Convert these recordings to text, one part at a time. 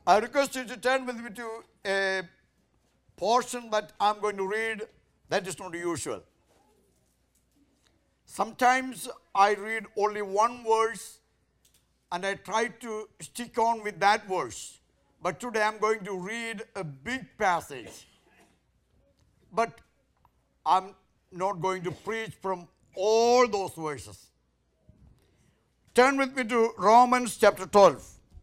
I request you to turn with me to a portion that I'm going to read that is not usual. Sometimes I read only one verse and I try to stick on with that verse. But today I'm going to read a big passage. But I'm not going to preach from all those verses. Turn with me to Romans chapter 12,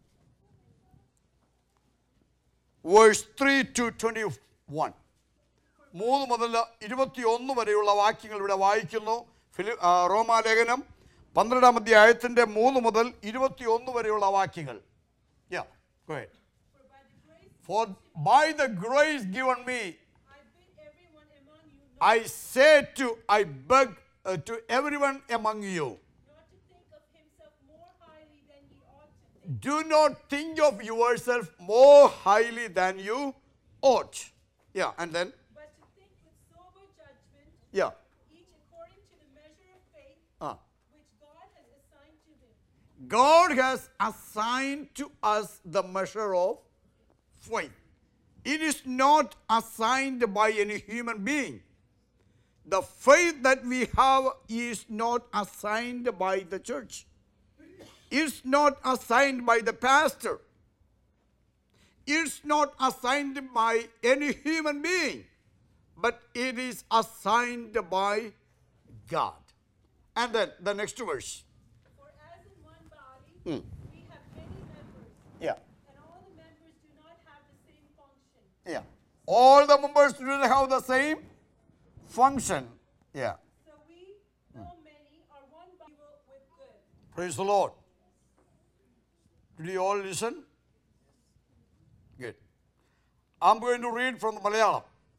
verse 3 to 21. മൂന്ന് മുതൽ ഇരുപത്തിയൊന്ന് വരെയുള്ള വാക്യങ്ങൾ ഇവിടെ വായിക്കുന്നു ഫിലി ആ, റോമാലേഖനം പന്ത്രണ്ടാം അധ്യായത്തിൻ്റെ മൂന്ന് മുതൽ ഇരുപത്തിയൊന്ന് വരെയുള്ള വാക്യങ്ങൾ Yeah, go ahead. For by the grace For by the grace given me, I bid everyone among you not, I say to, I beg uh, to everyone among you, not to think of himself more highly than he ought to think, do not think of yourself more highly than you ought. Yeah, and then, but to think with sober judgment, yeah. each according to the measure of faith Ah. which God has assigned to him. God has assigned to us the measure of faith. It is not assigned by any human being. The faith that we have is not assigned by the church. It's not assigned by the pastor. It's not assigned by any human being, but it is assigned by God. And then the next verse. For as in one body Hmm. we have many members, Yeah. and all the members do not have the same function. Yeah. All the members do not have the same function. Yeah. So we, though many, are one body with good. Praise the Lord. Did you all listen? Good. I'm going to read from the Malayalam.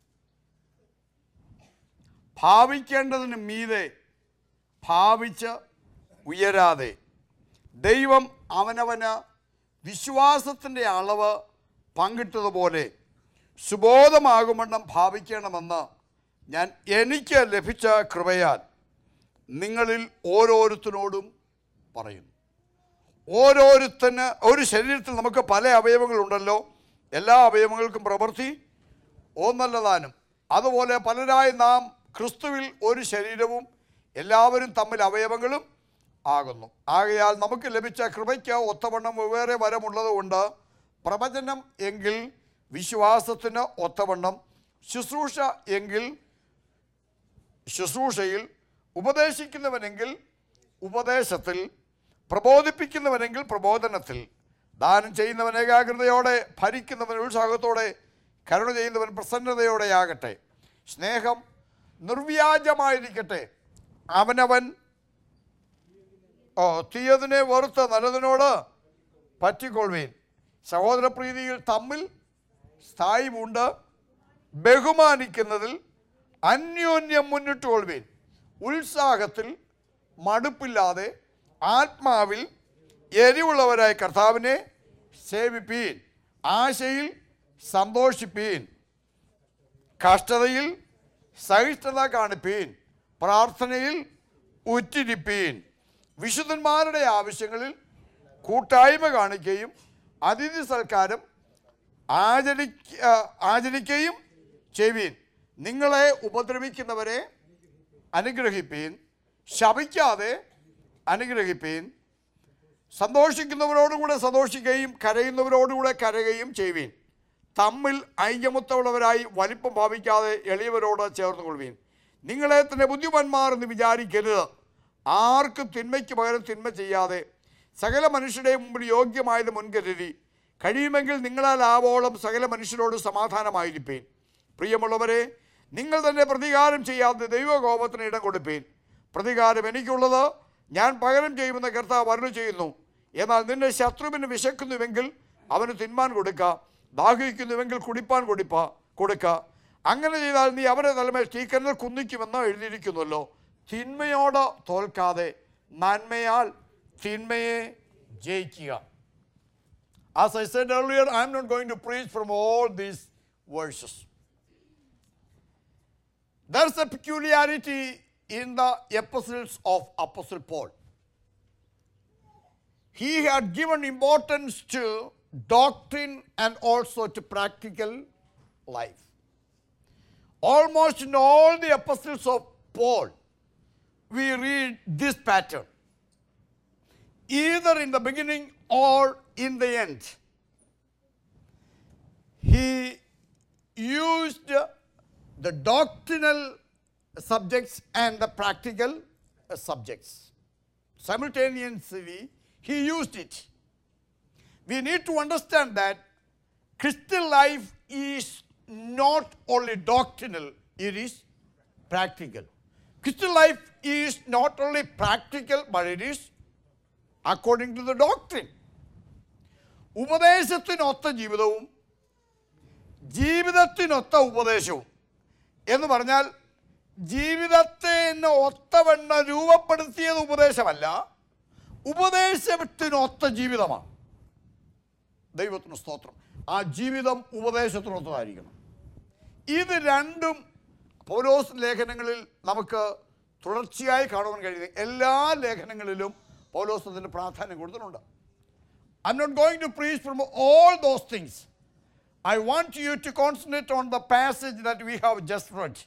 ഭാവിക്കേണ്ടതിന് മീതെ ഭാവിച്ച് ഉയരാതെ ദൈവം അവനവന് വിശ്വാസത്തിൻ്റെ അളവ് പങ്കിട്ടതുപോലെ സുബോധമാകുമെണ്ണം ഭാവിക്കണമെന്ന് ഞാൻ എനിക്ക് ലഭിച്ച കൃപയാൽ നിങ്ങളിൽ ഓരോരുത്തരോടും പറയുന്നു ഓരോരുത്തന് ഒരു ശരീരത്തിൽ നമുക്ക് പല അവയവങ്ങളുണ്ടല്ലോ എല്ലാ അവയവങ്ങൾക്കും പ്രവൃത്തി ഒന്നല്ലതാനും അതുപോലെ പലരായി നാം ക്രിസ്തുവിൽ ഒരു ശരീരവും എല്ലാവരും തമ്മിൽ അവയവങ്ങളും ആകുന്നു ആകയാൽ നമുക്ക് ലഭിച്ച കൃപയ്ക്ക് ഒത്തവണ്ണം വെവ്വേറെ വരമുള്ളതുകൊണ്ട് പ്രവചനം എങ്കിൽ വിശ്വാസത്തിന് ഒത്തവണ്ണം ശുശ്രൂഷ എങ്കിൽ ശുശ്രൂഷയിൽ ഉപദേശിക്കുന്നവനെങ്കിൽ ഉപദേശത്തിൽ പ്രബോധിപ്പിക്കുന്നവനെങ്കിൽ പ്രബോധനത്തിൽ ദാനം ചെയ്യുന്നവൻ ഏകാഗ്രതയോടെ ഭരിക്കുന്നവൻ ഉത്സാഹത്തോടെ കരുണ ചെയ്യുന്നവൻ പ്രസന്നതയോടെയാകട്ടെ സ്നേഹം നിർവ്യാജമായിരിക്കട്ടെ അവനവൻ ഓ തീയതിനെ വെറുത്ത് നല്ലതിനോട് പറ്റിക്കൊള്ളുവീൻ സഹോദരപ്രീതിയിൽ തമ്മിൽ സ്ഥായിമുണ്ട് ബഹുമാനിക്കുന്നതിൽ അന്യോന്യം മുന്നിട്ട് കൊള്ളുവീൻ ഉത്സാഹത്തിൽ മടുപ്പില്ലാതെ ആത്മാവിൽ എരിവുള്ളവരായ കർത്താവിനെ സേവിപ്പീൻ ആശയിൽ സന്തോഷിപ്പീൻ കഷ്ടതയിൽ സഹിഷ്ണുത കാണിപ്പീൻ പ്രാർത്ഥനയിൽ ഉറ്റിരിപ്പീൻ വിശുദ്ധന്മാരുടെ ആവശ്യങ്ങളിൽ കൂട്ടായ്മ കാണിക്കുകയും അതിഥി സൽക്കാരം ആചരിക്ക ആചരിക്കുകയും ചെയ്യുവീൻ നിങ്ങളെ ഉപദ്രവിക്കുന്നവരെ അനുഗ്രഹിപ്പീൻ ശപിക്കാതെ അനുഗ്രഹിപ്പീൻ സന്തോഷിക്കുന്നവരോടുകൂടെ സന്തോഷിക്കുകയും കരയുന്നവരോടുകൂടെ കരയുകയും ചെയ്യുവീൻ തമ്മിൽ ഐക്യമത്തമുള്ളവരായി വലിപ്പം ഭാവിക്കാതെ എളിയവരോട് ചേർന്ന് കൊള്ളുവീൻ നിങ്ങളെ തന്നെ ബുദ്ധിമാന്മാർ എന്ന് വിചാരിക്കരുത് ആർക്കും തിന്മയ്ക്ക് പകരം തിന്മ ചെയ്യാതെ സകല മനുഷ്യരുടെയും മുമ്പിൽ യോഗ്യമായത് മുൻകരുതി കഴിയുമെങ്കിൽ നിങ്ങളാൽ ആവോളം സകല മനുഷ്യരോട് സമാധാനമായിരിപ്പീൻ പ്രിയമുള്ളവരെ നിങ്ങൾ തന്നെ പ്രതികാരം ചെയ്യാതെ ദൈവകോപത്തിന് ഇടം കൊടുപ്പീൻ പ്രതികാരം എനിക്കുള്ളത് ഞാൻ പകരം ചെയ്യുമെന്ന് കർത്താവ് അരുളി ചെയ്യുന്നു എന്നാൽ നിന്റെ ശത്രുവിന് വിശക്കുന്നുവെങ്കിൽ അവന് തിന്മാൻ കൊടുക്കുക ദാഹിക്കുന്നുവെങ്കിൽ കുടിപ്പാൻ കൊടുപ്പ കൊടുക്കുക അങ്ങനെ ചെയ്താൽ നീ അവരെ തലമേൽ തീക്കനൽ കുന്നിക്കുമെന്ന് എഴുതിയിരിക്കുന്നുവല്ലോ തിന്മയോട് തോൽക്കാതെ നന്മയാൽ തിന്മയെ ജയിക്കുക As I said earlier, I'm not going to preach from all these verses. There's a peculiarity in the epistles of Apostle Paul. He had given importance to doctrine and also to practical life. Almost in all the epistles of Paul, we read this pattern either in the beginning or in the end. He used the doctrinal subjects and the practical uh, subjects. Simultaneously, he used it. We need to understand that Christian life is not only doctrinal, it is practical. Christian life is not only practical, but it is according to the doctrine. ഉപദേശത്തിനൊത്ത ജീവിതവും ജീവിതത്തിനൊത്ത ഉപദേശവും എന്ന് പറഞ്ഞാൽ ജീവിതത്തിന് ഒത്തവണ്ണ രൂപപ്പെടുത്തിയത് ഉപദേശമല്ല ഉപദേശത്തിനൊത്ത ജീവിതമാണ് ദൈവത്തിന് സ്തോത്രം ആ ജീവിതം ഉപദേശത്തിനൊത്തതായിരിക്കണം ഇത് രണ്ടും പൗലോസ് ലേഖനങ്ങളിൽ നമുക്ക് തുടർച്ചയായി കാണുവാൻ കഴിയുന്നത് എല്ലാ ലേഖനങ്ങളിലും പൗലോസ് അതിന് പ്രാധാന്യം കൊടുത്തിട്ടുണ്ട് I'm not going to preach from all those things I want you to concentrate on the passage that we have just read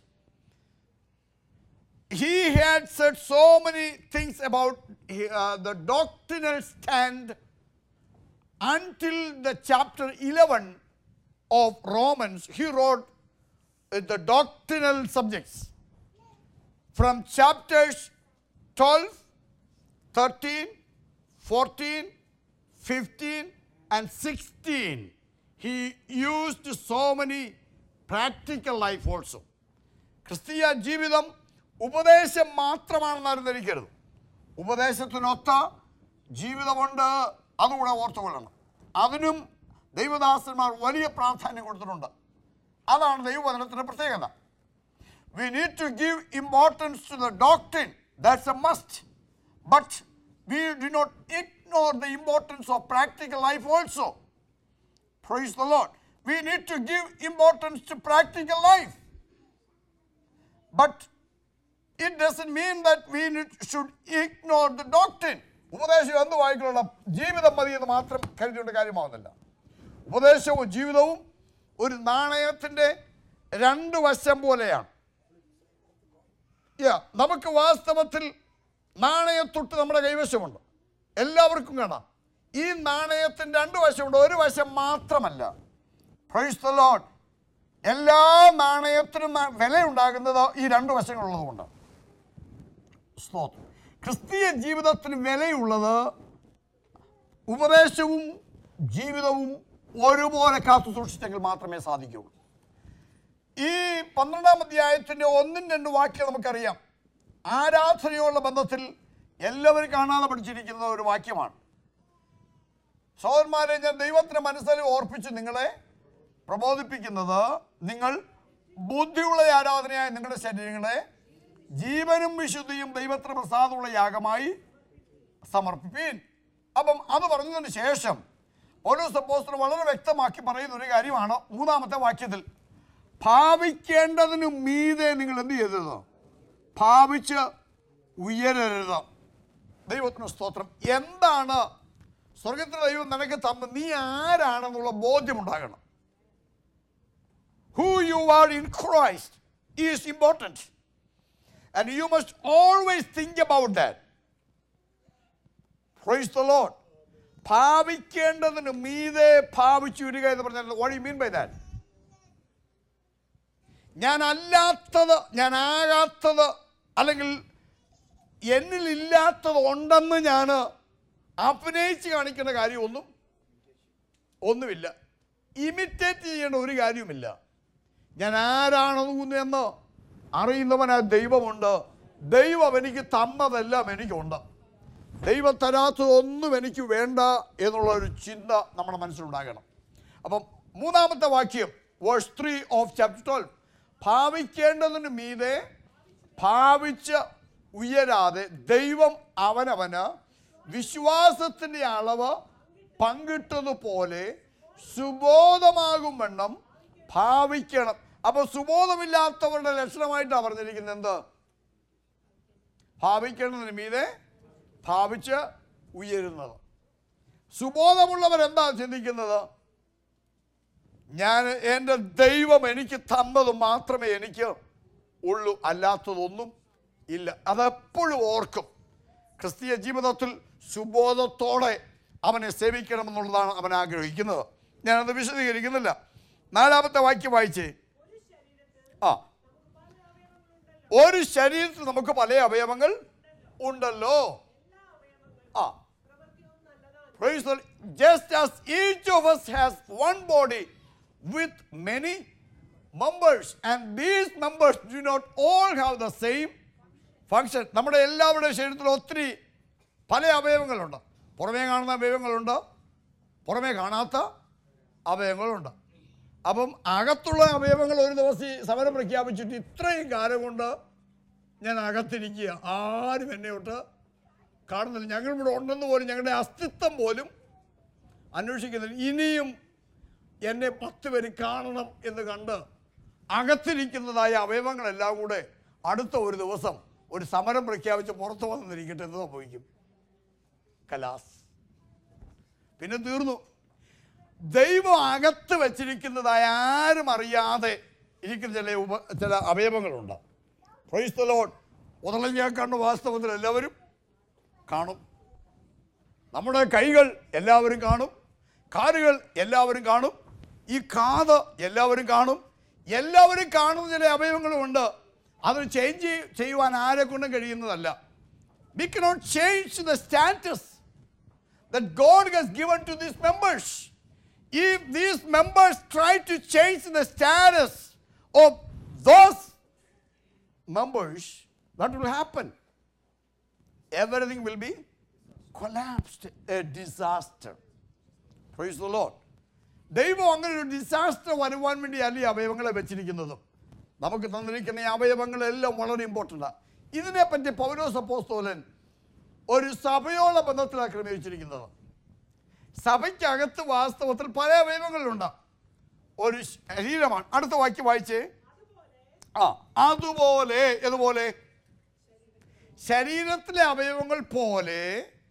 he had said so many things about uh, the doctrinal stand until the chapter 11 of Romans. He wrote uh, the doctrinal subjects. From chapters 12, 13, 14, 15, and 16, he used so many practical life also. ക്രിസ്തീയ ജീവിതം ഉപദേശം മാത്രമാണെന്ന് ആരും ധരിക്കരുത് ഉപദേശത്തിനൊത്ത ജീവിതമുണ്ട് അതുകൂടെ ഓർത്തുകൊള്ളണം അതിനും ദൈവദാസന്മാർ വലിയ പ്രാധാന്യം കൊടുത്തിട്ടുണ്ട് അതാണ് ദൈവവചനത്തിൻ്റെ പ്രത്യേകത we need to give importance to the doctrine that's a must but we do not ignore the importance of practical life also praise the Lord we need to give importance to practical life But it doesn't mean that we need, should ignore the doctrine. ഉപദേശം എന്ത് വായിക്കുള്ള ജീവിതം മതി എന്ന് മാത്രം കരുതിയുള്ള കാര്യമാവുന്നില്ല ഉപദേശവും ജീവിതവും ഒരു നാണയത്തിൻ്റെ രണ്ട് വശം പോലെയാണ് Yeah, നമുക്ക് വാസ്തവത്തിൽ നാണയത്തൊട്ട് നമ്മുടെ കൈവശമുണ്ട് എല്ലാവർക്കും കാണാം ഈ നാണയത്തിന് രണ്ട് വശമുണ്ട് ഒരു വശം മാത്രമല്ല പ്രൈസ് ദ ലോഡ് എല്ലാ നാണയത്തിനും ന- വിലയുണ്ടാകുന്നത് ഈ രണ്ട് വശങ്ങളുള്ളതുകൊണ്ട് സ്തോത്രം ക്രിസ്തീയ ജീവിതത്തിന് വിലയുള്ളത് ഉപദേശവും ജീവിതവും ഒരുപോലെ കാത്തു സൂക്ഷിച്ചെങ്കിൽ മാത്രമേ സാധിക്കുകയുള്ളൂ ഈ പന്ത്രണ്ടാം അധ്യായത്തിൻ്റെ ഒന്നും രണ്ട് വാക്യം നമുക്കറിയാം ആരാധനയുള്ള ബന്ധത്തിൽ എല്ലാവരും കാണാതെ പഠിച്ചിരിക്കുന്ന ഒരു വാക്യമാണ് സഹോദരന്മാരെ ഞാൻ ദൈവത്തിന് മനസ്സിൽ ഓർപ്പിച്ച് നിങ്ങളെ പ്രബോധിപ്പിക്കുന്നത് നിങ്ങൾ ബുദ്ധിയുള്ള ആരാധനയായ നിങ്ങളുടെ ശരീരങ്ങളെ ജീവനും വിശുദ്ധിയും ദൈവത്തിന് പ്രസാദമുള്ള യാഗമായി സമർപ്പിപ്പീൻ അപ്പം അത് പറഞ്ഞതിന് ശേഷം ഓരോ സപ്പോസ്റ്റർ വളരെ വ്യക്തമാക്കി പറയുന്ന ഒരു കാര്യമാണ് മൂന്നാമത്തെ വാക്യത്തിൽ ഭാവിക്കേണ്ടതിന് മീതെ നിങ്ങൾ എന്ത് ചെയ്തത് ഭാവിച്ച് ഉയരരുത് ദൈവത്തിന് സ്തോത്രം എന്താണ് സ്വർഗത്തിലെ ദൈവം നിനക്ക് തന്ന് നീ ആരാണെന്നുള്ള ബോധ്യമുണ്ടാകണം who you are in Christ is important. And you must always think about that. Praise the Lord. ഭാവിക്കേണ്ടതിന് മീതെ ഭാവിച്ചു വരിക എന്ന് പറഞ്ഞാൽ what you mean by that ഞാൻ അല്ലാത്തത് ഞാൻ ആകാത്തത് അല്ലെങ്കിൽ എന്നിലില്ലാത്തത് ഉണ്ടെന്ന് ഞാൻ അഭിനയിച്ച് കാണിക്കുന്ന കാര്യമൊന്നും ഒന്നുമില്ല ഇമിറ്റേറ്റ് ചെയ്യേണ്ട ഒരു കാര്യവുമില്ല ഞാൻ ആരാണെന്ന് അറിയുന്നവൻ ആ ദൈവമുണ്ട് ദൈവം എനിക്ക് തന്നതെല്ലാം എനിക്കുണ്ട് ദൈവം തരാത്തതൊന്നും എനിക്ക് വേണ്ട എന്നുള്ള ഒരു ചിന്ത നമ്മുടെ മനസ്സിലുണ്ടാകണം അപ്പം മൂന്നാമത്തെ വാക്യം verse three of chapter twelve ഭാവിക്കേണ്ടതിന് മീതെ ഭാവിച്ച് ഉയരാതെ ദൈവം അവനവന് വിശ്വാസത്തിൻ്റെ അളവ് പങ്കിട്ടതുപോലെ സുബോധമാകും വണ്ണം ഭാവിക്കണം അപ്പോൾ സുബോധമില്ലാത്തവരുടെ ലക്ഷണമായിട്ടാണ് പറഞ്ഞിരിക്കുന്നത് എന്ത് ഭാവിക്കേണ്ടതിന് മീതെ ഭാവിച്ച് ഉയരുന്നത് സുബോധമുള്ളവർ എന്താ ചിന്തിക്കുന്നത് ഞാൻ എൻ്റെ ദൈവം എനിക്ക് തന്നത് മാത്രമേ എനിക്ക് ഉള്ളൂ അല്ലാത്തതൊന്നും ഇല്ല അതെപ്പോഴും ഓർക്കും ക്രിസ്തീയ ജീവിതത്തിൽ സുബോധത്തോടെ അവനെ സേവിക്കണമെന്നുള്ളതാണ് അവൻ ആഗ്രഹിക്കുന്നത് ഞാനത് വിശദീകരിക്കുന്നില്ല നാലാമത്തെ വാക്യം വായിച്ചേ ആ ഒരു ശരീരത്തിൽ നമുക്ക് പല അവയവങ്ങൾ ഉണ്ടല്ലോ ആ Praise the Lord. Just as each of us has one body with many members, and these members do not all have the same function. നമ്മുടെ എല്ലാവരുടെയും ശരീരത്തിൽ ഒത്തിരി പല അവയവങ്ങളുണ്ട് പുറമേ കാണുന്ന അവയവങ്ങളുണ്ട് പുറമേ കാണാത്ത അവയവങ്ങളുണ്ട് അപ്പം അകത്തുള്ള അവയവങ്ങൾ ഒരു ദിവസം ഈ സമരം പ്രഖ്യാപിച്ചിട്ട് ഇത്രയും കാലം കൊണ്ട് ഞാൻ അകത്തിരിക്കുക ആരും എന്നെ തൊട്ട് കാണുന്നില്ല ഞങ്ങൾ ഇവിടെ ഉണ്ടെന്ന് പോലും ഞങ്ങളുടെ അസ്തിത്വം പോലും അന്വേഷിക്കുന്നില്ല ഇനിയും എന്നെ പത്ത് പേര് കാണണം എന്ന് കണ്ട് അകത്തിരിക്കുന്നതായ അവയവങ്ങളെല്ലാം കൂടെ അടുത്ത ഒരു ദിവസം ഒരു സമരം പ്രഖ്യാപിച്ച് പുറത്തു വന്നിരിക്കട്ടെ എന്ന് സംഭവിക്കും കലാസ് പിന്നെ തീർന്നു ദൈവം അകത്ത് വെച്ചിരിക്കുന്നതായ ആരും അറിയാതെ ഇരിക്കുന്ന ചില ഉപ ചില അവയവങ്ങളുണ്ട് പ്രൈസ് ലോഡ് ഉടലഞ്ഞ കണ്ണ് വാസ്തവത്തിൽ എല്ലാവരും കാണും നമ്മുടെ കൈകൾ എല്ലാവരും കാണും കാലുകൾ എല്ലാവരും കാണും ഈ കാത് എല്ലാവരും കാണും എല്ലാവരും കാണുന്ന ചില അവയവങ്ങളുമുണ്ട് അത് ചേഞ്ച് ചെയ്യുവാൻ ആരെ കൊണ്ടും കഴിയുന്നതല്ല we cannot change the status that God has given to these members. If these members try to change the status of those members, what will happen? Everything will be collapsed, a disaster. Praise the Lord. ദൈവം അങ്ങനെ ഒരു disaster വരുവാൻ വേണ്ടിയല്ല ഈ അവയവങ്ങളെ വെച്ചിരിക്കുന്നതും നമുക്ക് തന്നിരിക്കുന്ന ഈ അവയവങ്ങളെല്ലാം വളരെ ഇമ്പോർട്ടൻ്റാണ് ഇതിനെപ്പറ്റി പൗരോസ് അപ്പോസ്തോലൻ ഒരു സഭയോളം ബന്ധത്തിലാണ് ക്രമീകരിച്ചിരിക്കുന്നത് സഭയ്ക്കകത്ത് വാസ്തവത്തിൽ പല അവയവങ്ങളുണ്ട് ഒരു ശരീരമാണ് അടുത്ത വാക്യം വായിച്ചേ ആ അതുപോലെ ഏതുപോലെ ശരീരത്തിലെ അവയവങ്ങൾ പോലെ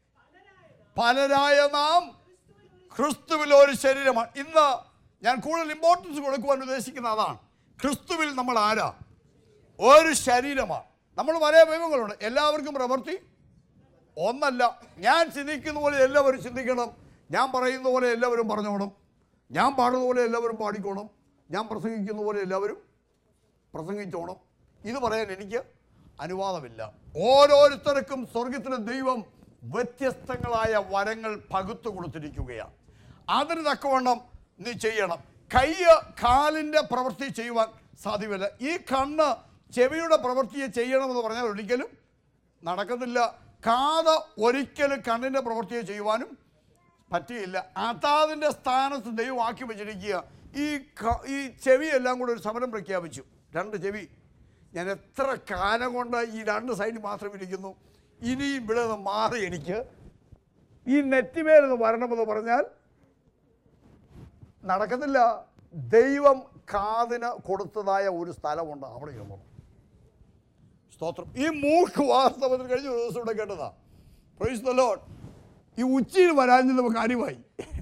പലരായ നാം ക്രിസ്തുവിൽ ഒരു ശരീരമാണ് ഇന്ന് ഞാൻ കൂടുതൽ ഇമ്പോർട്ടൻസ് കൊടുക്കുവാൻ ഉദ്ദേശിക്കുന്ന അതാണ് ക്രിസ്തുവിൽ നമ്മൾ ആരാ ഒരു ശരീരമാണ് നമ്മൾ പല അവയവങ്ങളുണ്ട് എല്ലാവർക്കും പ്രവൃത്തി ഒന്നല്ല ഞാൻ ചിന്തിക്കുന്ന പോലെ എല്ലാവരും ചിന്തിക്കണം ഞാൻ പറയുന്ന പോലെ എല്ലാവരും പറഞ്ഞോണം ഞാൻ പാടുന്ന പോലെ എല്ലാവരും പാടിക്കോണം ഞാൻ പ്രസംഗിക്കുന്ന പോലെ എല്ലാവരും പ്രസംഗിച്ചോണം ഇത് പറയാൻ എനിക്ക് അനുവാദമില്ല ഓരോരുത്തർക്കും സ്വർഗത്തിലെ ദൈവം വ്യത്യസ്തങ്ങളായ വരങ്ങൾ പകുത്തു കൊടുത്തിരിക്കുകയാണ് അതിന് തക്കവണ്ണം നീ ചെയ്യണം കയ്യ് കാലിൻ്റെ പ്രവൃത്തി ചെയ്യുവാൻ സാധ്യമല്ല ഈ കണ്ണ് ചെവിയുടെ പ്രവൃത്തിയെ ചെയ്യണമെന്ന് പറഞ്ഞാൽ ഒരിക്കലും നടക്കത്തില്ല കാത് ഒരിക്കലും കണ്ണിൻ്റെ പ്രവൃത്തിയെ ചെയ്യുവാനും പറ്റിയില്ല അതാതിൻ്റെ സ്ഥാനത്ത് ദൈവം ആക്കി വെച്ചിരിക്കുക ഈ ക- ഈ ചെവി എല്ലാം കൂടെ ഒരു സമരം പ്രഖ്യാപിച്ചു രണ്ട് ചെവി ഞാൻ എത്ര കാലം കൊണ്ട് ഈ രണ്ട് സൈഡ് മാത്രം ഇരിക്കുന്നു ഇനിയും ഇവിടെ നിന്ന് മാറി എനിക്ക് ഈ നെറ്റിമേലെന്ന് വരണമെന്ന് പറഞ്ഞാൽ നടക്കത്തില്ല ദൈവം കാതിന് കൊടുത്തതായ ഒരു സ്ഥലമുണ്ട് അവിടെ ഇരുന്നു സ്തോത്രം ഈ മൂക്ക് വാസ്തവത്തിൽ കഴിഞ്ഞ ഒരു ദിവസം ഇവിടെ കേട്ടതാ പ്രൈസ് ദ ലോഡ് ഈ ഉച്ചയിൽ വരാഞ്ഞത് കാര്യമായി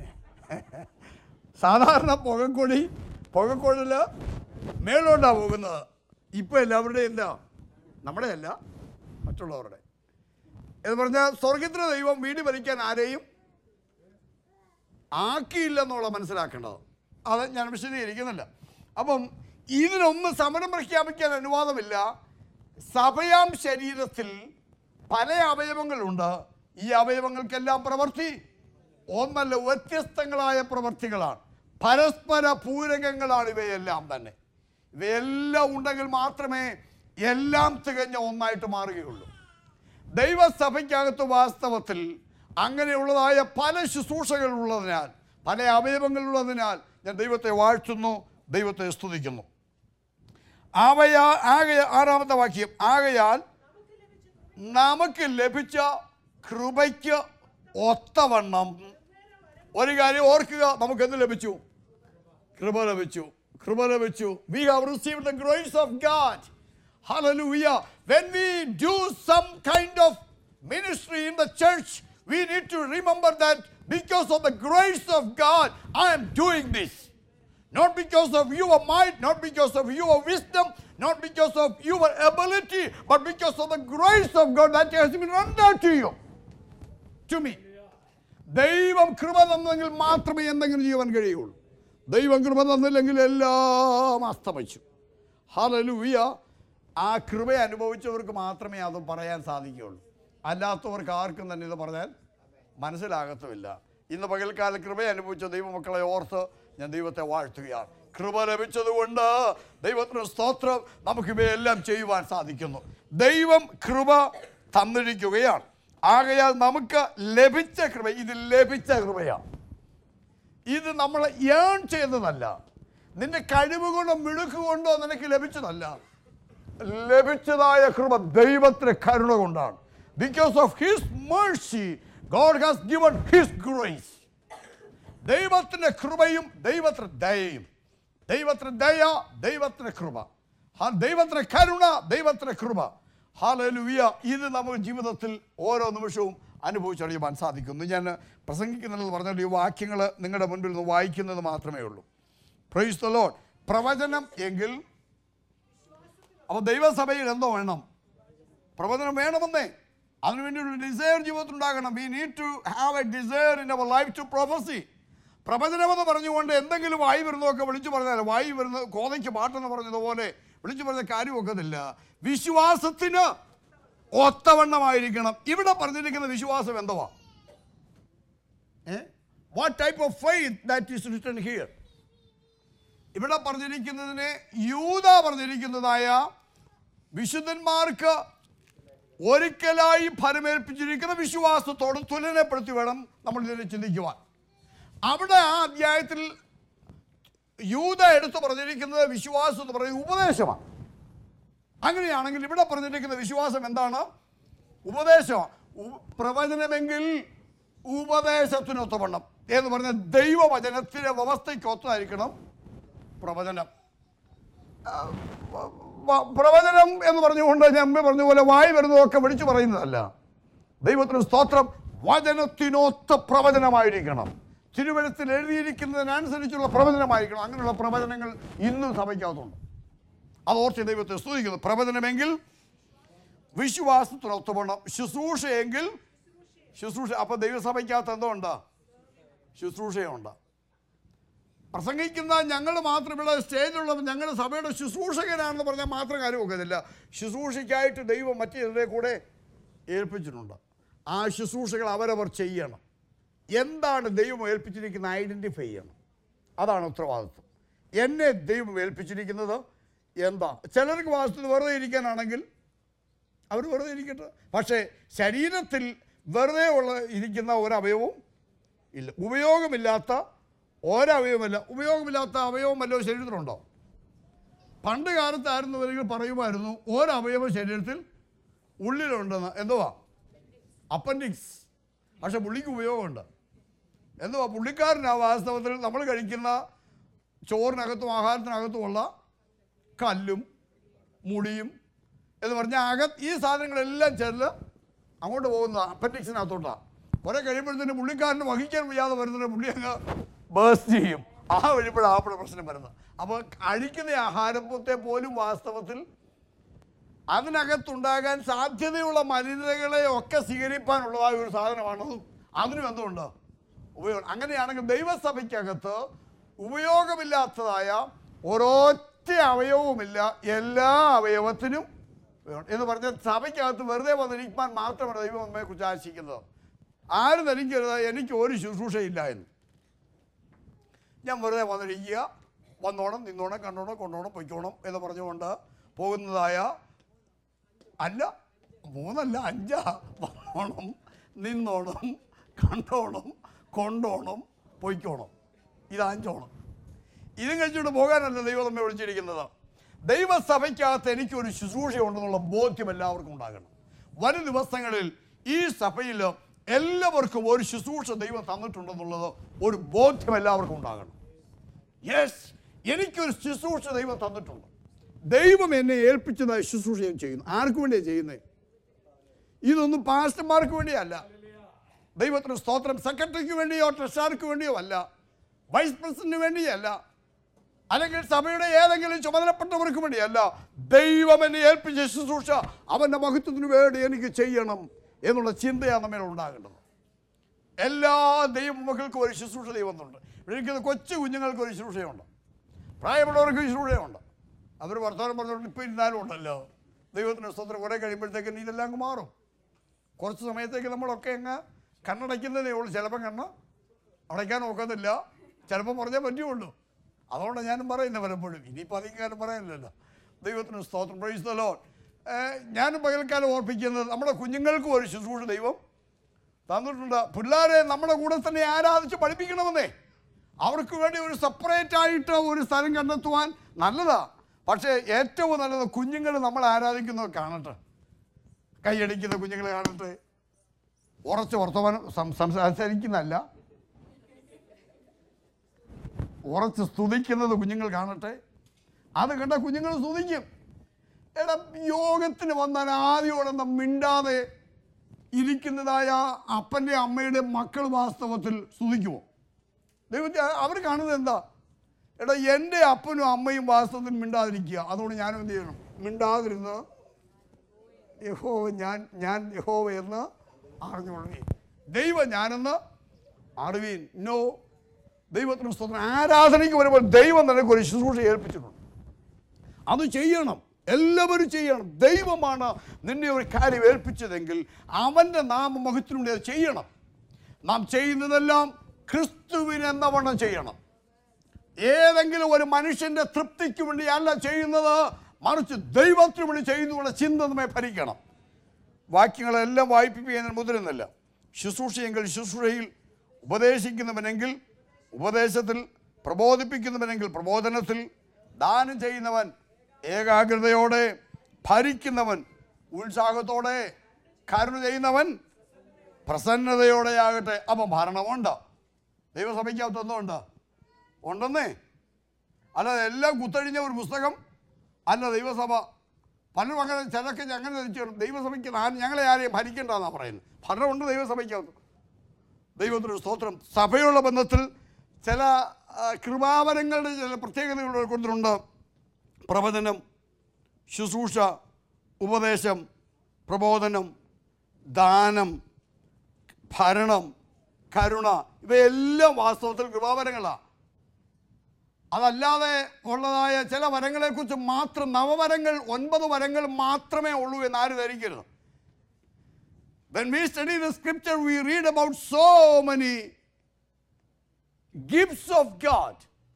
സാധാരണ പുകക്കൊടി പുകക്കൊടിൽ മേലോട്ടാണ് പോകുന്നത് ഇപ്പം എല്ലാവരുടെയും എന്താ നമ്മുടെ അല്ല മറ്റുള്ളവരുടെ എന്ന് പറഞ്ഞാൽ സ്വർഗത്തിലെ ദൈവം വീട് ഭരിക്കാൻ ആരെയും ആക്കിയില്ലെന്നുള്ള മനസ്സിലാക്കേണ്ടത് അത് ഞാൻ വിശദീകരിക്കുന്നില്ല അപ്പം ഇതിനൊന്നും സമരം പ്രഖ്യാപിക്കാൻ അനുവാദമില്ല സഭയാം ശരീരത്തിൽ പല അവയവങ്ങളുണ്ട് ഈ അവയവങ്ങൾക്കെല്ലാം പ്രവൃത്തി ഒന്നല്ല വ്യത്യസ്തങ്ങളായ പ്രവൃത്തികളാണ് പരസ്പര പൂരകങ്ങളാണ് ഇവയെല്ലാം തന്നെ ഇവയെല്ലാം ഉണ്ടെങ്കിൽ മാത്രമേ എല്ലാം തികഞ്ഞ ഒന്നായിട്ട് മാറുകയുള്ളൂ ദൈവസഭയ്ക്കകത്ത് വാസ്തവത്തിൽ അങ്ങനെയുള്ളതായ പല ശുശ്രൂഷകൾ ഉള്ളതിനാൽ പല അവയവങ്ങളുള്ളതിനാൽ ഞാൻ ദൈവത്തെ വാഴ്ത്തുന്നു ദൈവത്തെ സ്തുതിക്കുന്നു ആവയാ ആകയ ആറാമത്തെ വാക്യം ആകയാൽ നമുക്ക് ലഭിച്ച കൃപയ്ക്ക് ഒത്തവണ്ണം ഒരു കാര്യം ഓർക്കുക നമുക്ക് എന്ത് ലഭിച്ചു കൃപ ലഭിച്ചു കൃപ ലഭിച്ചു we have receive the grace of God Hallelujah. When we do some kind of ministry in the church, we need to remember that Because of the grace of God, I am doing this. Not because of your might, not because of your wisdom, not because of your ability, but because of the grace of God that has been rendered to you. To me. ദൈവം കൃപ തന്നെങ്കിൽ മാത്രമേ എന്തെങ്കിലും ചെയ്യാൻ കഴിയുള്ളൂ ദൈവം കൃപ തന്നില്ലെങ്കിൽ എല്ലാം അസ്തമിച്ചു ഹലലൂയ ആ കൃപ അനുഭവിച്ചവർക്ക് മാത്രമേ അത് പറയാൻ സാധിക്കുകയുള്ളൂ അല്ലാത്തവർക്ക് ആർക്കും തന്നെ ഇത് പറഞ്ഞാൽ മനസ്സിലാകത്തുമില്ല ഇന്ന് പകൽക്കാല കൃപ അനുഭവിച്ച ദൈവമക്കളെ ഓർത്ത് ഞാൻ ദൈവത്തെ വാഴ്ത്തുകയാണ് കൃപ ലഭിച്ചതുകൊണ്ട് ദൈവത്തിന് സ്തോത്രം നമുക്ക് ഇവയെല്ലാം ചെയ്യുവാൻ സാധിക്കുന്നു ദൈവം കൃപ തന്നിരിക്കുകയാണ് ആകയാൽ നമുക്ക് ലഭിച്ച കൃപ ഇത് ലഭിച്ച കൃപയാണ് ഇത് നമ്മൾ ഏൺ ചെയ്തതല്ല നിന്റെ കഴിവ് കൊണ്ടോ മിടുക്ക് കൊണ്ടോ നിനക്ക് ലഭിച്ചതല്ല ലഭിച്ചതായ കൃപ ദൈവത്തിന്റെ കരുണ കൊണ്ടാണ് because of his mercy God has given his grace ദൈവത്തിന്റെ കൃപയും ദൈവത്തിന്റെ ദയയും ദൈവത്തിന്റെ ദയ ദൈവത്തിന്റെ കൃപ ആ ദൈവത്തിന്റെ കരുണ ദൈവത്തിന്റെ കൃപ ഹാലലുവിയ ഇത് നമ്മുടെ ജീവിതത്തിൽ ഓരോ നിമിഷവും അനുഭവിച്ചറിയുവാൻ സാധിക്കുന്നു ഞാൻ പ്രസംഗിക്കുന്നുള്ളത് പറഞ്ഞാൽ ഈ വാക്യങ്ങൾ നിങ്ങളുടെ മുൻപിൽ നിന്ന് വായിക്കുന്നത് മാത്രമേ ഉള്ളൂ പ്രൈസ് ദ ലോഡ് പ്രവചനം എങ്കിൽ അപ്പോൾ ദൈവസഭയിൽ എന്തോ വേണം പ്രവചനം വേണമെന്നേ അതിനുവേണ്ടി ഒരു ഡിസയർ ജീവിതത്തിൽ ഉണ്ടാകണം we need to have a desire in our life to prophecy പ്രവചനമെന്ന് പറഞ്ഞുകൊണ്ട് എന്തെങ്കിലും വായി വരുന്നതൊക്കെ വിളിച്ചു പറഞ്ഞാൽ വായി വരുന്ന കോതയ്ക്ക് പാട്ടെന്ന് പറഞ്ഞതുപോലെ വിളിച്ചു പറഞ്ഞ കാര്യമൊക്കത്തില്ല വിശ്വാസത്തിന് ഒത്തവണ്ണമായിരിക്കണം ഇവിടെ പറഞ്ഞിരിക്കുന്ന വിശ്വാസം എന്തുവാ what type of faith that is written here ഇവിടെ പറഞ്ഞിരിക്കുന്നതിനെ യൂത പറഞ്ഞിരിക്കുന്നതായ വിശുദ്ധന്മാർക്ക് ഒരിക്കലായി ഫലമേൽപ്പിച്ചിരിക്കുന്ന വിശ്വാസത്തോട് തുലനപ്പെടുത്തി വേണം നമ്മൾ ഇതിനെ ചിന്തിക്കുവാൻ അവിടെ ആ അധ്യായത്തിൽ യൂത എടുത്തു പറഞ്ഞിരിക്കുന്നത് വിശ്വാസം എന്ന് പറയുന്നത് ഉപദേശമാണ് അങ്ങനെയാണെങ്കിൽ ഇവിടെ പറഞ്ഞിരിക്കുന്ന വിശ്വാസം എന്താണ് ഉപദേശമാണ് ഉ- പ്രവചനമെങ്കിൽ ഉപദേശത്തിനൊത്തവണ്ണം എന്ന് പറഞ്ഞ ദൈവവചനത്തിലെ വ്യവസ്ഥയ്ക്കൊത്തായിരിക്കണം പ്രവചനം ആ, വ- വ- പ്രവചനം എന്ന് പറഞ്ഞുകൊണ്ട് ഞാൻ മുമ്പേ പറഞ്ഞ പോലെ വായി വരുന്നതൊക്കെ വിളിച്ചു പറയുന്നതല്ല ദൈവത്തിന് സ്തോത്രം വചനത്തിനൊത്ത പ്രവചനമായിരിക്കണം തിരുവഴുത്തിൽ എഴുതിയിരിക്കുന്നതിനനുസരിച്ചുള്ള പ്രവചനമായിരിക്കണം അങ്ങനെയുള്ള പ്രവചനങ്ങൾ ഇന്നും സഭയ്ക്കകത്തുണ്ട് അത് ഓർത്ത് ദൈവത്തെ സ്തുതിക്കുന്നു പ്രവചനമെങ്കിൽ വിശ്വാസത്തിനൊത്തവണ്ണം ശുശ്രൂഷയെങ്കിൽ ശുശ്രൂഷ അപ്പോൾ ദൈവസഭയ്ക്കകത്ത് എന്തോ ഉണ്ട് ശുശ്രൂഷയുണ്ട് പ്രസംഗിക്കുന്ന ഞങ്ങൾ മാത്രം ഇവിടെ സ്റ്റേജിലുള്ള ഞങ്ങളുടെ സഭയുടെ ശുശ്രൂഷകനാണെന്ന് പറഞ്ഞാൽ മാത്രം കാര്യം ഒക്കത്തില്ല ശുശ്രൂഷയ്ക്കായിട്ട് ദൈവം മറ്റു ചിലരെ കൂടെ ഏൽപ്പിച്ചിട്ടുണ്ട് ആ ശുശ്രൂഷകൾ അവരവർ ചെയ്യണം എന്താണ് ദൈവം ഏൽപ്പിച്ചിരിക്കുന്നത് ഐഡൻറ്റിഫൈ ചെയ്യണം അതാണ് ഉത്തരവാദിത്വം എന്നെ ദൈവം ഏൽപ്പിച്ചിരിക്കുന്നത് എന്താ ചിലർക്ക് വാസ്തുവിൽ വെറുതെ ഇരിക്കാനാണെങ്കിൽ അവർ വെറുതെ ഇരിക്കട്ടെ പക്ഷേ ശരീരത്തിൽ വെറുതെ ഉള്ള ഇരിക്കുന്ന ഒരവയവവും ഇല്ല ഉപയോഗമില്ലാത്ത ഒരവയവമല്ല ഉപയോഗമില്ലാത്ത അവയവം വല്ലതും ശരീരത്തിലുണ്ടോ പണ്ട് കാലത്തായിരുന്നവരെങ്കിൽ പറയുമായിരുന്നു ഒരവയവം ശരീരത്തിൽ ഉള്ളിലുണ്ടെന്ന് എന്തുവാ അപ്പൻഡിക്സ് പക്ഷെ പുള്ളിക്ക് ഉപയോഗമുണ്ട് എന്തുവാ പുള്ളിക്കാരനാ വാസ്തവത്തിൽ നമ്മൾ കഴിക്കുന്ന ചോറിനകത്തും ആഹാരത്തിനകത്തുമുള്ള കല്ലും മുടിയും എന്ന് പറഞ്ഞാൽ അക ഈ സാധനങ്ങളെല്ലാം ചേർന്ന് അങ്ങോട്ട് പോകുന്ന അപ്പൻഡിക്സിനകത്തോട്ടാണ് കുറെ കഴിയുമ്പോഴത്തേന് പുള്ളിക്കാരന് വഹിക്കാൻ വയ്യാതെ വരുന്നതിന് പുള്ളി അങ്ങ് ബേസ്റ്റ് ചെയ്യും ആ വഴിപ്പോഴാണ് ആ പ്രശ്നം വരുന്നത് അപ്പോൾ കഴിക്കുന്ന ആഹാരത്തെ പോലും വാസ്തവത്തിൽ അതിനകത്തുണ്ടാകാൻ സാധ്യതയുള്ള മലിനതകളെ ഒക്കെ സ്വീകരിപ്പാനുള്ളതായ ഒരു സാധനമാണ് അതിനും എന്തുണ്ട് ഉപയോഗം അങ്ങനെയാണെങ്കിൽ ദൈവസഭയ്ക്കകത്ത് ഉപയോഗമില്ലാത്തതായ ഒരൊറ്റ അവയവവുമില്ല എല്ലാ അവയവത്തിനും ഉപയോഗം. എന്ന് പറഞ്ഞാൽ സഭയ്ക്കകത്ത് വെറുതെ വന്നിരിക്കാൻ മാത്രമാണ് ദൈവം നമ്മെ കുറിച്ച് ആശിക്കുന്നത് ആരും ധരിക്കരുത് എനിക്ക് ഒരു ശുശ്രൂഷയില്ല എന്ന് ഞാൻ വെറുതെ വന്നിരിക്കുക വന്നോണം നിന്നോണം കണ്ടോണം കൊണ്ടോണം പൊയ്ക്കോണം എന്ന് പറഞ്ഞുകൊണ്ട് പോകുന്നതായ അല്ല മൂന്നല്ല അഞ്ചാ വന്നോണം നിന്നോണം കണ്ടോണം കൊണ്ടോണം പൊയ്ക്കോണം ഇത് അഞ്ചോണം ഇതും കഴിച്ചുകൊണ്ട് പോകാനല്ല ദൈവം നമ്മെ വിളിച്ചിരിക്കുന്നത് ദൈവസഭയ്ക്കകത്ത് എനിക്കൊരു ശുശ്രൂഷയുണ്ടെന്നുള്ള ബോധ്യം എല്ലാവർക്കും ഉണ്ടാകണം വരും ദിവസങ്ങളിൽ ഈ സഭയിൽ എല്ലാവർക്കും ഒരു ശുശ്രൂഷ ദൈവം തന്നിട്ടുണ്ടെന്നുള്ളത് ഒരു ബോധ്യം എല്ലാവർക്കും ഉണ്ടാകണം യെസ് എനിക്കൊരു ശുശ്രൂഷ ദൈവം തന്നിട്ടുണ്ട് ദൈവം എന്നെ ഏൽപ്പിച്ചതായ ശുശ്രൂഷ ഞാൻ ചെയ്യുന്നു ആർക്ക് വേണ്ടിയാണ് ചെയ്യുന്നത് ഇതൊന്നും പാസ്റ്റർമാർക്ക് വേണ്ടിയല്ല ദൈവത്തിന് സ്തോത്രം സെക്രട്ടറിക്ക് വേണ്ടിയോ ട്രഷറാർക്ക് വേണ്ടിയോ അല്ല വൈസ് പ്രസിഡന്റിന് വേണ്ടിയല്ല അല്ലെങ്കിൽ സഭയുടെ ഏതെങ്കിലും ചുമതലപ്പെട്ടവർക്ക് വേണ്ടിയല്ല ദൈവം എന്നെ ഏൽപ്പിച്ച ശുശ്രൂഷ അവൻ്റെ മഹത്വത്തിന് വേണ്ടി എനിക്ക് ചെയ്യണം എന്നുള്ള ചിന്തയാണ് നമ്മിൽ ഉണ്ടാകേണ്ടത് എല്ലാ ദൈവമക്കൾക്കും ഒരു ശുശ്രൂഷ ദൈവമുണ്ട് ഇരിക്കുന്ന കൊച്ചു കുഞ്ഞുങ്ങൾക്ക് ഒരു ശുശ്രൂഷയുണ്ട് പ്രായമുള്ളവർക്ക് ശുശ്രൂഷയുണ്ട് അവർ വർത്തമാനം പറഞ്ഞുകൊണ്ട് ഇപ്പോൾ ഇരുന്നാലും ഉണ്ടല്ലോ ദൈവത്തിൻ്റെ സ്തോത്രം കുറേ കഴിയുമ്പോഴത്തേക്കും ഇതെല്ലാം അങ്ങ് മാറും കുറച്ച് സമയത്തേക്ക് നമ്മളൊക്കെ അങ്ങ് കണ്ണടയ്ക്കുന്നതേ ഉള്ളൂ ചിലപ്പം കണ്ണ് അടയ്ക്കാൻ നോക്കത്തില്ല ചിലപ്പോൾ പറഞ്ഞേ പറ്റുള്ളൂ അതുകൊണ്ടാണ് ഞാനും പറയുന്നത് പലപ്പോഴും ഇനിയിപ്പോൾ അധികം കാലം പറയാനില്ലല്ലോ ദൈവത്തിന് സ്തോത്രം പ്രൈസ്തലോ ഞാനും പകൽക്കാലം ഓർപ്പിക്കുന്നത് നമ്മുടെ കുഞ്ഞുങ്ങൾക്കും ഒരു ശുശ്രൂഷ ദൈവം തന്നിട്ടുണ്ട് പിള്ളേരെ നമ്മുടെ കൂടെ തന്നെ ആരാധിച്ച് പഠിപ്പിക്കണമെന്നേ അവർക്ക് വേണ്ടി ഒരു സെപ്പറേറ്റ് ആയിട്ട് ഒരു സ്ഥലം കണ്ടെത്തുവാൻ നല്ലതാ പക്ഷേ ഏറ്റവും നല്ലത് കുഞ്ഞുങ്ങൾ നമ്മൾ ആരാധിക്കുന്നത് കാണട്ടെ കൈയടിക്കുന്ന കുഞ്ഞുങ്ങളെ കാണട്ടെ ഉറച്ച് വർത്തമാനം സം- സംസാ- സംസാരിക്കുന്നതല്ല ഉറച്ച് സ്തുതിക്കുന്നത് കുഞ്ഞുങ്ങൾ കാണട്ടെ അത് കണ്ട കുഞ്ഞുങ്ങൾ സ്തുതിക്കും എടാ യോഗത്തിന് വന്നാൽ ആദ്യമോടൊന്നും മിണ്ടാതെ ഇരിക്കുന്നതായ അപ്പൻ്റെ അമ്മയുടെ മക്കൾ വാസ്തവത്തിൽ സ്തുതിക്കുമോ ദൈവത്തെ അവർ കാണുന്നത് എന്താ എടാ എൻ്റെ അപ്പനും അമ്മയും വാസ്തവത്തിൽ മിണ്ടാതിരിക്കുക അതുകൊണ്ട് ഞാനും എന്ത് ചെയ്യണം മിണ്ടാതിരുന്ന് യഹോവ ഞാൻ ഞാൻ യഹോവ എന്ന് അറിഞ്ഞുകൊള്ളി ദൈവം ഞാനെന്ന് അറിവീൻ നോ ദൈവത്തിന് സ്തോത്രം ആരാധനയ്ക്ക് വരുമ്പോൾ ദൈവം നിനക്ക് ഒരു ശുശ്രൂഷ ഏൽപ്പിച്ചിട്ടുണ്ട് അത് ചെയ്യണം എല്ലാവരും ചെയ്യണം ദൈവമാണ് നിന്നെ ഒരു കാര്യം ഏൽപ്പിച്ചതെങ്കിൽ അവൻ്റെ നാമമഹത്തിനു വേണ്ടി അത് ചെയ്യണം നാം ചെയ്യുന്നതെല്ലാം ക്രിസ്തുവിന് എന്നവണ്ണം ചെയ്യണം ഏതെങ്കിലും ഒരു മനുഷ്യൻ്റെ തൃപ്തിക്ക് വേണ്ടി അല്ല ചെയ്യുന്നത് മറിച്ച് ദൈവത്തിന് വേണ്ടി ചെയ്യുന്നുള്ള ചിന്ത നമ്മെ ഭരിക്കണം വാക്യങ്ങളെല്ലാം വായിപ്പിക്കാൻ മുതിരുന്നില്ല ശുശ്രൂഷയെങ്കിൽ ശുശ്രൂഷയിൽ ഉപദേശിക്കുന്നവനെങ്കിൽ ഉപദേശത്തിൽ പ്രബോധിപ്പിക്കുന്നവനെങ്കിൽ പ്രബോധനത്തിൽ ദാനം ചെയ്യുന്നവൻ ഏകാഗ്രതയോടെ ഭരിക്കുന്നവൻ ഉത്സാഹത്തോടെ കരുണ ചെയ്യുന്നവൻ പ്രസന്നതയോടെയാകട്ടെ അപ്പം ഭരണമുണ്ട് ദൈവസഭയ്ക്കകത്ത് എന്തുണ്ട് ഉണ്ടെന്നേ അല്ലാതെ എല്ലാം കുത്തഴിഞ്ഞ ഒരു പുസ്തകം അല്ല ദൈവസഭ പലരും അങ്ങനെ ചിലക്ക് അങ്ങനെ ധരിച്ചു കാണും. ദൈവസഭയ്ക്ക് നാ- ഞങ്ങളെ ആരെയും ഭരിക്കേണ്ടെന്നാണ് പറയുന്നത് ഭരണമുണ്ട് ദൈവസഭയ്ക്കകത്ത് ദൈവത്തിനൊരു സ്തോത്രം സഭയുള്ള ബന്ധത്തിൽ ചില ആ, കൃപാവരങ്ങളുടെ ചില പ്രത്യേകതകൾ കൊടുത്തിട്ടുണ്ട് പ്രവചനം ശുശ്രൂഷ ഉപദേശം പ്രബോധനം ദാനം ഭരണം കരുണ ഇവയെല്ലാം വാസ്തവത്തിൽ കൃപാവരങ്ങളാണ് അതല്ലാതെ ഉള്ളതായ ചില വരങ്ങളെക്കുറിച്ച് മാത്രം നവവരങ്ങൾ ഒൻപത് വരങ്ങൾ മാത്രമേ ഉള്ളൂ എന്ന് ആരും ധരിക്കരുത് When we study the scripture, we read about so many gifts of God.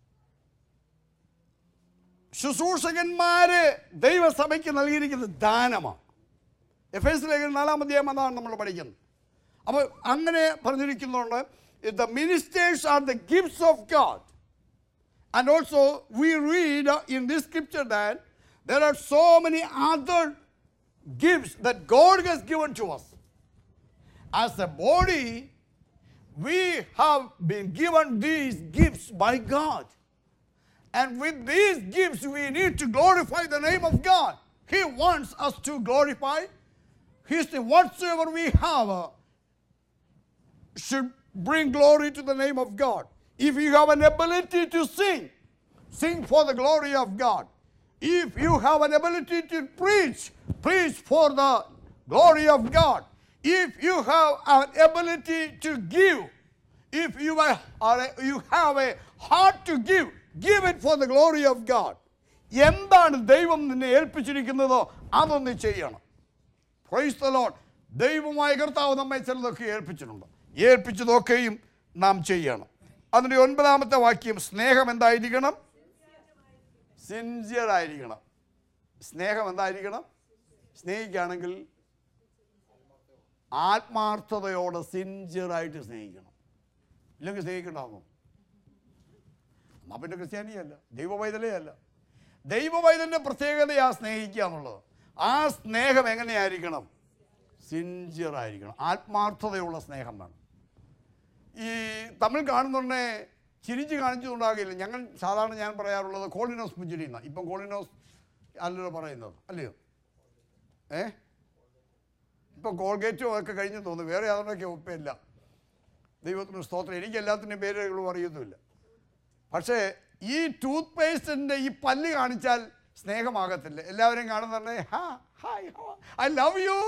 ശുശ്രൂഷകന്മാര് ദൈവസഭയ്ക്ക് നൽകിയിരിക്കുന്നത് ദാനമാണ് എഫ് എസ് ലേഖനം നാലാം അധ്യായം അതാണ് നമ്മൾ പഠിക്കുന്നത് അപ്പോൾ അങ്ങനെ പറഞ്ഞിരിക്കുന്നുണ്ട് the ministers are the gifts of God And also, we read uh, in this scripture that there are so many other gifts that God has given to us. As a body, we have been given these gifts by God. And with these gifts, we need to glorify the name of God. He wants us to glorify His name. Whatsoever we have, uh, should bring glory to the name of God. If you have an ability to sing, sing for the glory of God. If you have an ability to preach, preach for the glory of God. If you have an ability to give, if you, are, are a- you have a heart to give, give it for the glory of God. എന്താണ് ദൈവം നിന്നെ ഏൽപ്പിച്ചിരിക്കുന്നതോ അതൊന്ന് ചെയ്യണം price the load ദൈവമായ കർത്താവ് നമ്മെ ചിലതൊക്കെ ഏൽപ്പിച്ചിട്ടുണ്ട് ഏൽപ്പിച്ചതൊക്കെയും നാം ചെയ്യണം അതിൻ്റെ ഒൻപതാമത്തെ വാക്യം സ്നേഹം എന്തായിരിക്കണം സിൻസിയർ ആയിരിക്കണം സ്നേഹം എന്തായിരിക്കണം സ്നേഹിക്കുകയാണെങ്കിൽ ആത്മാർത്ഥതയോടെ സിൻസിയറായിട്ട് സ്നേഹിക്കണം ഇല്ലെങ്കിൽ സ്നേഹിക്കണ്ടാകുമോ എന്നാൽ പിന്നെ ക്രിസ്ത്യാനിയല്ല ദൈവവൈതലേ അല്ല ദൈവവൈതലിൻ്റെ പ്രത്യേകതയാ സ്നേഹിക്കുക എന്നുള്ളത് ആ സ്നേഹം എങ്ങനെയായിരിക്കണം സിൻസിയർ ആയിരിക്കണം ആത്മാർത്ഥതയുള്ള സ്നേഹം വേണം ഈ തമിഴ് കാണുന്നുണ്ടേ ചിരിച്ച് കാണിച്ചുകൊണ്ടാകില്ല ഞങ്ങൾ സാധാരണ ഞാൻ പറയാറുള്ളത് കോളിനോസ് പുഞ്ചിരി എന്നാണ് ഇപ്പം കോളിനോസ് അല്ലല്ലോ പറയുന്നത് അല്ലയോ ഏ ഇപ്പം കോൾഗേറ്റും ഒക്കെ കഴിഞ്ഞു തോന്നുന്നു വേറെ യാതൊക്കെ ഒപ്പില്ല ദൈവത്തിന് സ്തോത്രം എനിക്ക് എല്ലാത്തിൻ്റെയും പേരുകളും അറിയുന്നുമില്ല പക്ഷേ ഈ ടൂത്ത് പേസ്റ്റിൻ്റെ ഈ പല്ല് കാണിച്ചാൽ സ്നേഹമാകത്തില്ല എല്ലാവരും കാണുന്നുണ്ട് ഹാ ഹായ് ഐ ലവ് യു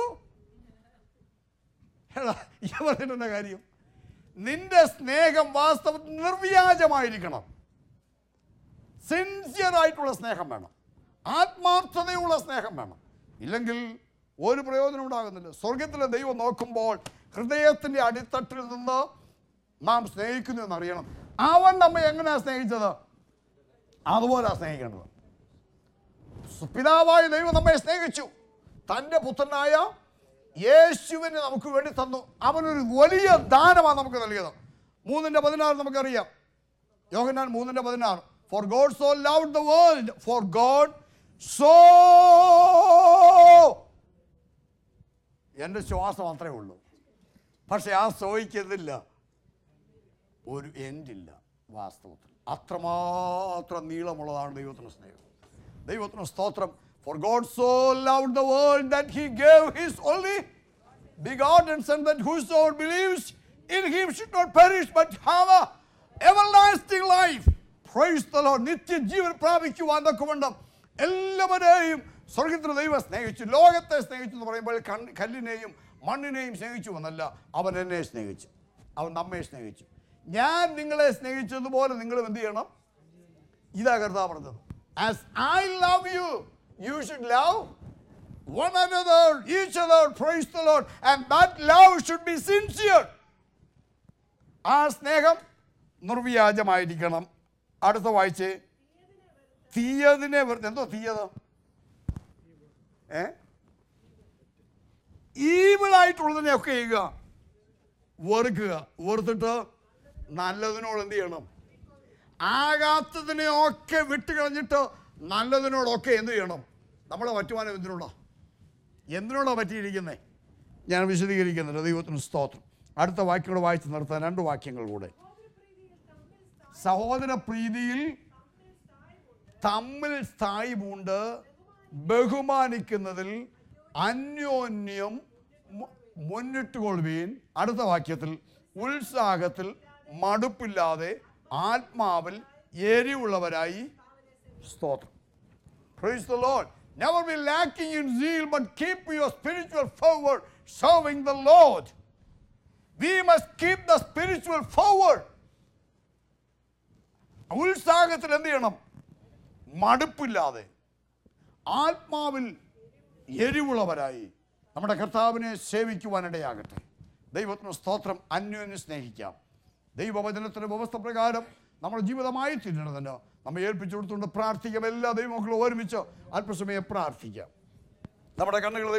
എടാ ഈ പറഞ്ഞിട്ടുള്ള കാര്യം നിന്റെ സ്നേഹം വാസ്തവത്തിൽ നിർവ്യാജമായിരിക്കണം സിൻസിയർ ആയിട്ടുള്ള സ്നേഹം വേണം ആത്മാർത്ഥതയുള്ള സ്നേഹം വേണം ഇല്ലെങ്കിൽ ഒരു പ്രയോജനം ഉണ്ടാകുന്നില്ല സ്വർഗത്തിലെ ദൈവം നോക്കുമ്പോൾ ഹൃദയത്തിൻ്റെ അടിത്തട്ടിൽ നിന്ന് നാം സ്നേഹിക്കുന്നു എന്നറിയണം അവൻ നമ്മെ എങ്ങനെയാണ് സ്നേഹിച്ചത് അതുപോലെയാണ് സ്നേഹിക്കേണ്ടത് പിതാവായ ദൈവം നമ്മെ സ്നേഹിച്ചു തൻ്റെ പുത്രനായ യേശുവിനെ നമുക്ക് വേണ്ടി തന്നു അവനൊരു വലിയ ദാനമാണ് നമുക്ക് നൽകിയത് മൂന്നിൻ്റെ പതിനാറ് നമുക്കറിയാം യോഹന്നാൻ മൂന്നിൻ്റെ പതിനാറ് for God so love the world for God so എൻ്റെ ശ്വാസം മാത്രമേ ഉള്ളൂ പക്ഷെ ആ സോയ്ക്കതില്ല ഒരു എൻഡില്ല വാസ്തവത്തിൽ അത്രമാത്രം നീളമുള്ളതാണ് ദൈവത്തിന് സ്നേഹം ദൈവത്തിന് സ്തോത്രം for God so love the world that he gave his only begotten son that whosoever believes in him should not perish but have a everlasting life praise the lord നിത്യജീവൻ പ്രാപിക്കുവാൻ തക്കവണ്ണം എല്ലാവരെയും സ്വർഗത്തിൽ ദൈവം സ്നേഹിച്ചു ലോകത്തെ സ്നേഹിച്ചു എന്ന് പറയുമ്പോൾ കണ്ണ് കല്ലിനെയും മണ്ണിനെയും സ്നേഹിച്ചു എന്നല്ല അവൻ എന്നെ സ്നേഹിച്ചു അവൻ നമ്മെ സ്നേഹിച്ചു ഞാൻ നിങ്ങളെ സ്നേഹിച്ചതുപോലെ നിങ്ങളും എന്ത് ചെയ്യണം ഇതാ കർത്താവ് പറഞ്ഞത് as I love you you should love one another, each other, praise the Lord. And that love should be sincere. ആ സ്നേഹം നിർവ്യാജമായിരിക്കണം അടുത്ത വായിച്ച് തീയതിനെ വെറുതെ എന്തോ തീയത് ഏ ഈവിളായിട്ടുള്ളതിനെയൊക്കെ ചെയ്യുക വെറുക്കുക വെറുത്തിട്ട് നല്ലതിനോട് എന്ത് ചെയ്യണം ആകാത്തതിനെയൊക്കെ വിട്ടുകളഞ്ഞിട്ട് നല്ലതിനോടൊക്കെ എന്ത് ചെയ്യണം നമ്മളെ പറ്റുവാനും എന്തിനുള്ള എന്തിനോടാണ് പറ്റിയിരിക്കുന്നത് ഞാൻ വിശദീകരിക്കുന്നില്ല ദൈവത്തിന് സ്തോത്രം അടുത്ത വാക്യങ്ങൾ വായിച്ച് നിർത്താൻ രണ്ട് വാക്യങ്ങൾ കൂടെ സഹോദര പ്രീതിയിൽ തമ്മിൽ സ്ഥായിമുണ്ട് ബഹുമാനിക്കുന്നതിൽ അന്യോന്യം മു- മുന്നിട്ടുകൊള്ളുവീൻ അടുത്ത വാക്യത്തിൽ ഉത്സാഹത്തിൽ മടുപ്പില്ലാതെ ആത്മാവിൽ എരിവുള്ളവരായി സ്തോത്രം Praise the Lord. Never be lacking in zeal, but keep your spiritual forward, serving the Lord. We must keep the spiritual forward. ഉത്സാഹത്തിൽ എന്ത് ചെയ്യണം മടുപ്പില്ലാതെ ആത്മാവിൽ എരിവുള്ളവരായി നമ്മുടെ കർത്താവിനെ സേവിക്കുവാനിടയാകട്ടെ ദൈവത്തിന് സ്തോത്രം അന്യോന്യം സ്നേഹിക്കാം ദൈവവചനത്തിൻ്റെ വ്യവസ്ഥ പ്രകാരം നമ്മുടെ ജീവിതമായി തീരണതിന് നമ്മെ ഏൽപ്പിച്ചു കൊടുത്തുകൊണ്ട് പ്രാർത്ഥിക്കാം എല്ലാ ദൈവമക്കളും ഒരുമിച്ച് അല്പസമയം പ്രാർത്ഥിക്കാം നമ്മുടെ കണ്ണുകൾ